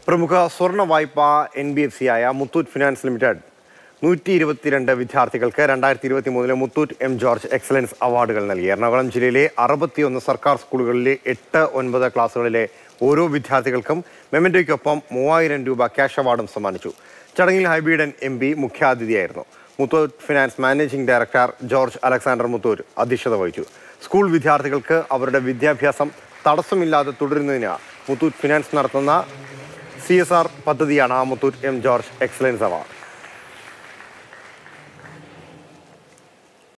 പ്രമുഖ സ്വർണ്ണ വായ്പ എൻ ബി എഫ് സി ആയ മുത്തൂറ്റ് ഫിനാൻസ് ലിമിറ്റഡ് നൂറ്റി ഇരുപത്തിരണ്ട് വിദ്യാർത്ഥികൾക്ക് രണ്ടായിരത്തി ഇരുപത്തി മൂന്നിലെ മുത്തൂറ്റ് എം ജോർജ് എക്സലൻസ് അവാർഡുകൾ നൽകി എറണാകുളം ജില്ലയിലെ അറുപത്തിയൊന്ന് സർക്കാർ സ്കൂളുകളിലെ എട്ട് ഒൻപത് ക്ലാസ്സുകളിലെ ഓരോ വിദ്യാർത്ഥികൾക്കും മെമൻറ്റോയ്ക്കൊപ്പം മൂവായിരം രൂപ ക്യാഷ് അവാർഡും സമ്മാനിച്ചു ചടങ്ങിൽ ഹൈബീഡൻ എം പി മുഖ്യാതിഥിയായിരുന്നു Muthoot Finance managing director George Alexander Muthoot അധ്യക്ഷത വഹിച്ചു സ്കൂൾ വിദ്യാർത്ഥികൾക്ക് അവരുടെ വിദ്യാഭ്യാസം തടസ്സമില്ലാതെ തുടരുന്നതിന് മുത്തൂറ്റ് ഫിനാൻസ് നടത്തുന്ന സി എസ് ആർ പദ്ധതിയാണ് Muthoot M George excellence award